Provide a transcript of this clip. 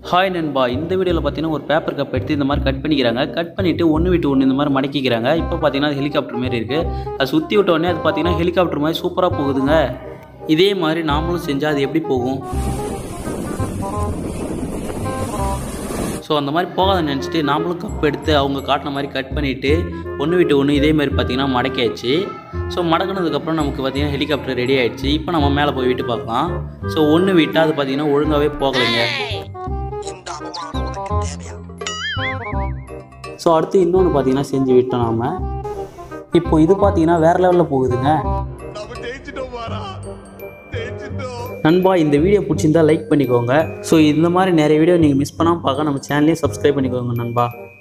hi நண்பா இந்த வீடியோவில் பார்த்தீங்கன்னா ஒரு பேப்பர் கப் எடுத்து இந்த மாதிரி கட் பண்ணிக்கிறாங்க கட் பண்ணிவிட்டு ஒன்று விட்டு ஒன்று இந்த மாதிரி மடக்கிக்கிறாங்க இப்போ பார்த்தீங்கன்னா அது ஹெலிகாப்டர் மாதிரி இருக்குது அது சுற்றி விட்ட உடனே அது பார்த்தீங்கன்னா ஹெலிகாப்டர் மாதிரி சூப்பராக போகுதுங்க இதே மாதிரி நாமளும் செஞ்சால் அது எப்படி போகும் ஸோ அந்த மாதிரி போகாத நினச்சிட்டு நாமளும் கப் எடுத்து அவங்க காட்டின மாதிரி கட் பண்ணிவிட்டு ஒன்று விட்டு ஒன்று இதே மாதிரி பார்த்தீங்கன்னா மடக்கியாச்சு ஸோ மடக்கினதுக்கப்புறம் நமக்கு பார்த்தீங்கன்னா ஹெலிகாப்டர் ரெடி ஆயிடுச்சு இப்போ நம்ம மேலே போய் விட்டு பார்க்கலாம் ஸோ ஒன்று விட்டால் அது பார்த்தீங்கன்னா ஒழுங்காகவே போகலைங்க இந்த அவமானம் உனக்கு தேவையா ஸோ அடுத்து இன்னொன்று பார்த்தீங்கன்னா செஞ்சு விட்டோம் நாம இப்போ இது பார்த்தீங்கன்னா வேற லெவலில் போகுதுங்க நம்ம ஜெயிச்சிட்டோம் பாரா ஜெயிச்சிட்டோம் நண்பா இந்த வீடியோ பிடிச்சிருந்தா லைக் பண்ணிக்கோங்க ஸோ இந்த மாதிரி நிறைய வீடியோ நீங்கள் மிஸ் பண்ணாமல் பார்க்க நம்ம சேனலையும் சப்ஸ்கிரைப் பண்ணிக்கோங்க நண்பா